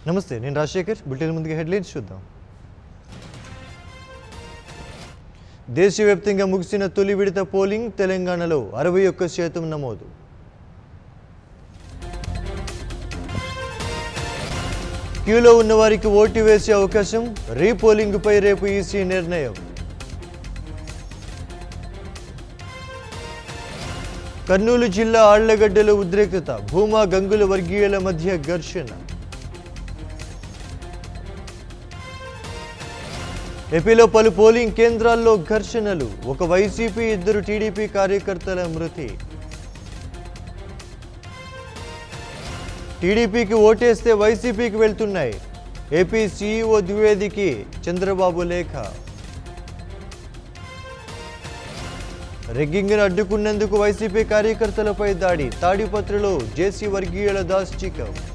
నమస్తే నేను రాజశేఖర్ బులెటిన్ ముందుగా హెడ్లైన్స్ చూద్దాం దేశవ్యాప్తంగా ముగిసిన తొలి విడత పోలింగ్ తెలంగాణలో అరవై ఒక్క శాతం నమోదు క్యూలో ఉన్న వారికి ఓటు వేసే అవకాశం రీపోలింగ్పై రేపు ఈసీ నిర్ణయం కర్నూలు జిల్లా ఆళ్లగడ్డలో ఉద్రిక్తత భూమా గంగుల వర్గీయుల మధ్య ఘర్షణ ఏపీలో పలు పోలింగ్ కేంద్రాల్లో ఘర్షణలు ఒక వైసీపీ ఇద్దరు టీడీపీ కార్యకర్తల మృతి టీడీపీకి ఓటేస్తే వైసీపీకి వెళ్తున్నాయి ఏపీ సీఈఓ ద్వివేదికి చంద్రబాబు లేఖ రెగ్గింగ్ను అడ్డుకున్నందుకు వైసీపీ కార్యకర్తలపై దాడి తాడిపత్రిలో జేసీ వర్గీయుల దాష్టికం